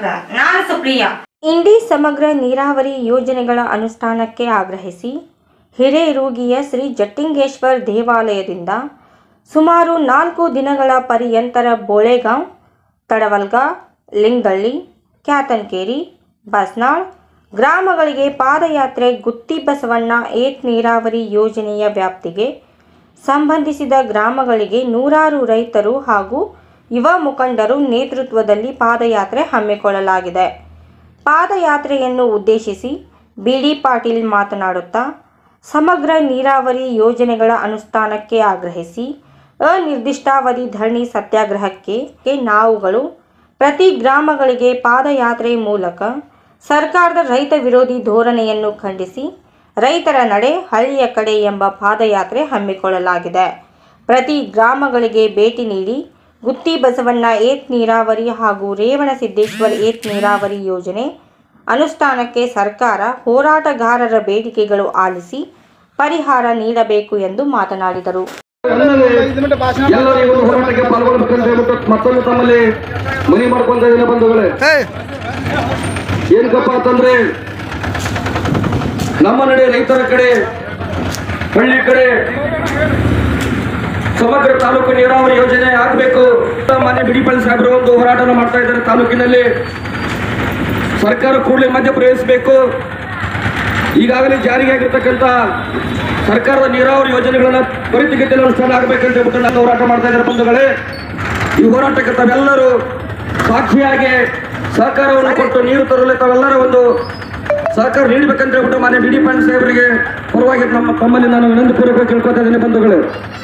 ಸಮಗ್ರ ನಾನು ಸುಪ್ರಿಯಾ ಇಂಡಿ ಸಮಗ್ರ ನೀರಾವರಿ ಯೋಜನೆಗಳ ಅನುಷ್ಠಾನಕ್ಕೆ ಆಗ್ರಹಿಸಿ ಹಿರೇರೂಗಿಯ ಶ್ರೀ ಜಟ್ಟಿಂಗೇಶ್ವರ್ ದೇವಾಲಯದಿಂದ ಸುಮಾರು ನಾಲ್ಕು ದಿನಗಳ ಪರ್ಯಂತರ ಬೋಳೆಗಾಂವ್ ತಡವಲ್ಗ ಲಿಂಗದಳ್ಳಿ ಕ್ಯಾತನ್ಕೇರಿ ಬಸ್ನಾಳ್ ಗ್ರಾಮಗಳಿಗೆ ಪಾದಯಾತ್ರೆ ಗುತ್ತಿ ಬಸವಣ್ಣ ಏತ್ ನೀರಾವರಿ ಯೋಜನೆಯ ವ್ಯಾಪ್ತಿಗೆ ಸಂಬಂಧಿಸಿದ ಗ್ರಾಮಗಳಿಗೆ ನೂರಾರು ರೈತರು ಹಾಗೂ ಯುವ ಮುಖಂಡರು ನೇತೃತ್ವದಲ್ಲಿ ಪಾದಯಾತ್ರೆ ಹಮ್ಮಿಕೊಳ್ಳಲಾಗಿದೆ ಪಾದಯಾತ್ರೆಯನ್ನು ಉದ್ದೇಶಿಸಿ ಬಿ ಡಿ ಪಾಟೀಲ್ ಮಾತನಾಡುತ್ತಾ ಸಮಗ್ರ ನೀರಾವರಿ ಯೋಜನೆಗಳ ಅನುಷ್ಠಾನಕ್ಕೆ ಆಗ್ರಹಿಸಿ ಅನಿರ್ದಿಷ್ಟಾವಧಿ ಧರಣಿ ಸತ್ಯಾಗ್ರಹಕ್ಕೆ ನಾವುಗಳು ಪ್ರತಿ ಗ್ರಾಮಗಳಿಗೆ ಪಾದಯಾತ್ರೆ ಮೂಲಕ ಸರ್ಕಾರದ ರೈತ ವಿರೋಧಿ ಧೋರಣೆಯನ್ನು ಖಂಡಿಸಿ ರೈತರ ನಡೆ ಹಳ್ಳಿಯ ಕಡೆ ಎಂಬ ಪಾದಯಾತ್ರೆ ಹಮ್ಮಿಕೊಳ್ಳಲಾಗಿದೆ ಪ್ರತಿ ಗ್ರಾಮಗಳಿಗೆ ಭೇಟಿ ನೀಡಿ ಗುತ್ತಿ ಬಸವಣ್ಣ ಏತ್ ನೀರಾವರಿ ಹಾಗೂ ರೇವಣಸಿದ್ದೇಶ್ವರ ಏತ್ ನೀರಾವರಿ ಯೋಜನೆ ಅನುಷ್ಠಾನಕ್ಕೆ ಸರ್ಕಾರ ಹೋರಾಟಗಾರರ ಬೇಡಿಕೆಗಳು ಆಲಿಸಿ ಪರಿಹಾರ ನೀಡಬೇಕು ಎಂದು ಮಾತನಾಡಿದರು ಎಲ್ಲರೂ ಎಲ್ಲರೂ ಈ ಒಂದು ಹೋರಾಟಕ್ಕೆ ಪಾಲ್ಗೊಳ್ಬೇಕಂತ ಹೇಳ್ಬಿಟ್ಟು ಮತ್ತೊಂದು ತಮ್ಮಲ್ಲಿ ಮನಿ ಮಾಡ್ಕೊಂತ ಇದ್ದೀನಿ ಬಂಧುಗಳೇ ಏನಕ್ಕಪ್ಪ ಅಂತಂದ್ರೆ ನಮ್ಮ ನಡೆ ರೈತರ ಕಡೆ ಹಳ್ಳಿ ಕಡೆ ಸಮಗ್ರ ತಾಲೂಕು ನೀರಾವರಿ ಯೋಜನೆ ಆಗಬೇಕು ಮನೆ ಬಿಡಿಪಳ್ಳಿ ಸಾಹೇಬರು ಒಂದು ಹೋರಾಟನ ಮಾಡ್ತಾ ಇದ್ದಾರೆ ತಾಲೂಕಿನಲ್ಲಿ ಸರ್ಕಾರ ಕೂಡಲೇ ಮಧ್ಯಪ್ರವೇಶಿಸಬೇಕು ಈಗಾಗಲೇ ಜಾರಿಗೆ ಆಗಿರ್ತಕ್ಕಂಥ ಸರ್ಕಾರದ ನೀರಾವರಿ ಯೋಜನೆಗಳನ್ನ ತ್ವರಿತಗತಿಯಲ್ಲಿ ಅನುಷ್ಠಾನ ಆಗಬೇಕಂತ ಹೇಳ್ಬಿಟ್ಟು ನಾನು ಹೋರಾಟ ಮಾಡ್ತಾ ಇದ್ದಾರೆ ಬಂಧುಗಳೇ ಈ ಹೋರಾಟಕ್ಕೆ ತಾವೆಲ್ಲರೂ ಸಾಕ್ಷಿಯಾಗಿ ಸಹಕಾರವನ್ನು ಕೊಟ್ಟು ನೀರು ತರಲು ತಾವೆಲ್ಲರ ಒಂದು ಸಹಕಾರ ನೀಡಬೇಕಂತ ಹೇಳ್ಬಿಟ್ಟು ಮಾನ್ಯ ಬಿ ಡಿ ಪಾಂಡ್ ಸಾಹೇಬರಿಗೆ ಪರವಾಗಿ ನಮ್ಮ ತಮ್ಮಲ್ಲಿ ನಾನು ವಿನಂತಿ ಪೂರ್ವಕ ಕೇಳ್ಕೊತಾ ಇದ್ದೀನಿ ಬಂಧುಗಳೇ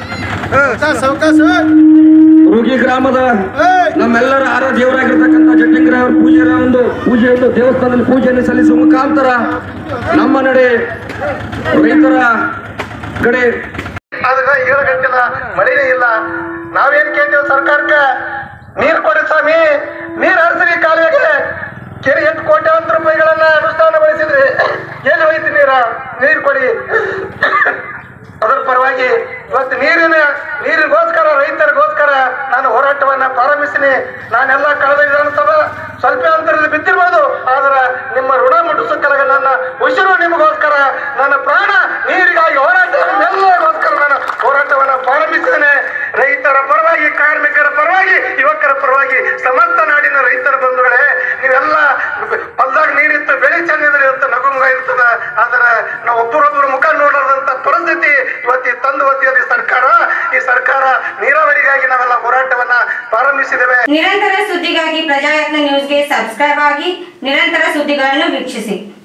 ರುಗಿ ಗ್ರಾಮದ ನಮ್ಮೆಲ್ಲರ ಆರ ದೇವರಾಗಿರ್ತಕ್ಕಂಥ ಜಟ್ಟಿಂಗರ ಪೂಜೆಯ ಒಂದು ಪೂಜೆ ಒಂದು ದೇವಸ್ಥಾನದಲ್ಲಿ ಪೂಜೆಯನ್ನು ಸಲ್ಲಿಸುವ ಮುಖಾಂತರ ನಮ್ಮ ನಡೆ ರೈತರ ಕಡೆ ಅದನ್ನ ಏಳು ಗಂಟೆನ ಮಳೆನೇ ಇಲ್ಲ ನಾವೇನ್ ಕೇಳ್ತೇವೆ ಸರ್ಕಾರಕ್ಕೆ ನೀರ್ ಕೊಡಿ ಸ್ವಾಮಿ ನೀರ್ ಹರಿಸ್ರಿ ಕಾಲುವೆಗೆ ಕೆರೆ ಎಂಟು ಕೋಟ್ಯಾಂತರ ರೂಪಾಯಿಗಳನ್ನ ಅನುಷ್ಠಾನಗೊಳಿಸಿದ್ರಿ ಎಲ್ಲಿ ಹೋಯ್ತು ನೀರ ನೀರ್ ಕೊಡಿ ಅದರ ಪರವಾಗಿ ಇವತ್ತು ನೀರಿನ ನೀರಿಗೋಸ್ಕರ ರೈತರಿಗೋಸ್ಕರ ನಾನು ಹೋರಾಟವನ್ನ ಪ್ರಾರಂಭಿಸಿನಿ ನಾನೆಲ್ಲ ಕಳೆದ ವಿಧಾನಸಭಾ ಸ್ವಲ್ಪ ಅಂತರದಲ್ಲಿ ಬಿದ್ದಿರ್ಬೋದು ಆದ್ರೆ ನಿಮ್ಮ ಋಣ ಮುಟ್ಟಿಸಕ್ಕಲಾಗ ನನ್ನ ಉಸಿರು ನಿಮಗೋಸ್ಕರ ನನ್ನ ಪ್ರಾಣ ನೀರಿಗಾಗಿ ಹೋರಾಟ ನಿಮ್ಮೆಲ್ಲರಿಗೋಸ್ಕರ ನಾನು ಹೋರಾಟವನ್ನ ಪ್ರಾರಂಭಿಸಿದ್ದೇನೆ ರೈತರ ಪರವಾಗಿ ಕಾರ್ಮಿಕರ ಪರವಾಗಿ ಯುವಕರ ಪರವಾಗಿ ಸಮಸ್ತ ನಾಡಿನ ರೈತರ ಬಂಧುಗಳೇ ನೀವೆಲ್ಲ ಹೊಲ್ದಾಗ ನೀರಿತ್ತು ಬೆಳೆ ಚೆಂದಿದ್ರೆ ಇವತ್ತು ನಗುಮುಗ ಇರ್ತದ ಆದ್ರೆ ನಾವು ಒಬ್ಬರೊಬ್ಬರು ಮುಖ ನೋಡದಂತ ಪರಿಸ್ಥಿತಿ ಇವತ್ತು ತಂದು ಒತ್ತಿಯದು ಈ ಸರ್ಕಾರ ಈ ಸರ್ಕಾರ ನೀರಾವರಿಗಾಗಿ ನಾವೆಲ್ಲ ಹೋರಾಟವನ್ನ ಪ್ರಾರಂಭಿಸಿದ್ದೇವೆ ನಿರಂತರ ಸುದ್ದಿಗಾಗಿ ಪ್ರಜಾಯತ್ನ ನ್ಯೂಸ್ಗೆ ಸಬ್ಸ್ಕ್ರೈಬ್ ಆಗಿ ನಿರಂತರ ಸುದ್ದಿಗಳನ್ನು ವೀಕ್ಷಿಸಿ